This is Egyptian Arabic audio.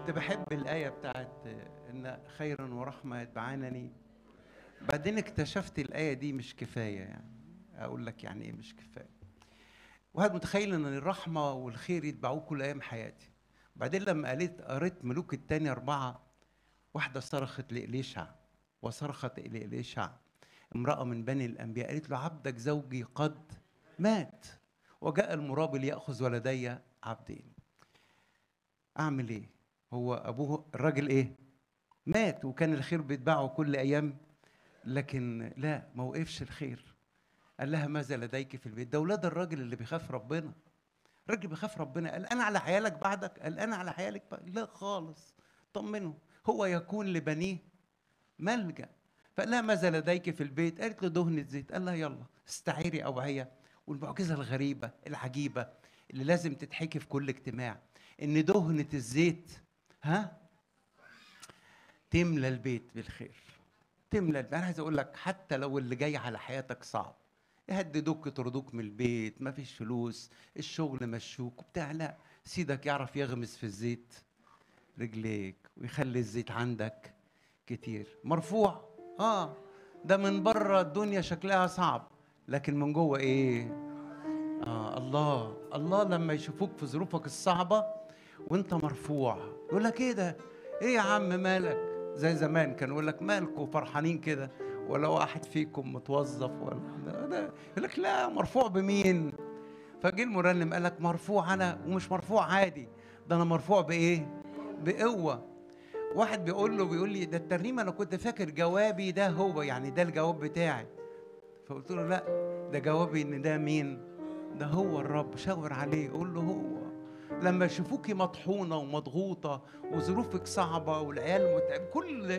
كنت بحب الآية بتاعت إن خير ورحمة يتبعانني بعدين اكتشفت الآية دي مش كفاية يعني أقول لك يعني إيه مش كفاية واحد متخيل إن الرحمة والخير يتبعوه كل أيام حياتي بعدين لما قريت قريت ملوك التاني أربعة واحدة صرخت لإليشع وصرخت إلى إليشع امرأة من بني الأنبياء قالت له عبدك زوجي قد مات وجاء المراب ليأخذ ولدي عبدين أعمل إيه؟ هو أبوه الراجل إيه؟ مات وكان الخير بيتبعه كل أيام لكن لا ما وقفش الخير قال لها ماذا لديك في البيت ده ولاد الراجل اللي بيخاف ربنا الراجل بيخاف ربنا قال انا على عيالك بعدك قال انا على عيالك بعدك. لا خالص طمنه هو يكون لبنيه ملجا فقال لها ماذا لديك في البيت قالت له دهنة زيت قال لها يلا استعيري أوعية والمعجزة الغريبة العجيبة اللي لازم تتحكي في كل اجتماع إن دهنة الزيت ها تملى البيت بالخير تملى البيت أنا عايز أقول لك حتى لو اللي جاي على حياتك صعب يهددوك يطردوك من البيت مفيش فلوس الشغل مشوك وبتاع لا سيدك يعرف يغمس في الزيت رجليك ويخلي الزيت عندك كتير مرفوع اه ده من بره الدنيا شكلها صعب لكن من جوه ايه اه الله الله لما يشوفوك في ظروفك الصعبه وانت مرفوع يقول لك ايه ده ايه يا عم مالك زي زمان كان يقول لك مالكوا فرحانين كده ولا واحد فيكم متوظف ولا ده يقول لك لا مرفوع بمين فجه المرنم قال لك مرفوع انا ومش مرفوع عادي ده انا مرفوع بايه بقوه واحد بيقول له بيقول لي ده الترنيمه انا كنت فاكر جوابي ده هو يعني ده الجواب بتاعي فقلت له لا ده جوابي ان ده مين ده هو الرب شاور عليه قول له هو لما يشوفوكي مطحونه ومضغوطه وظروفك صعبه والعيال متعب كل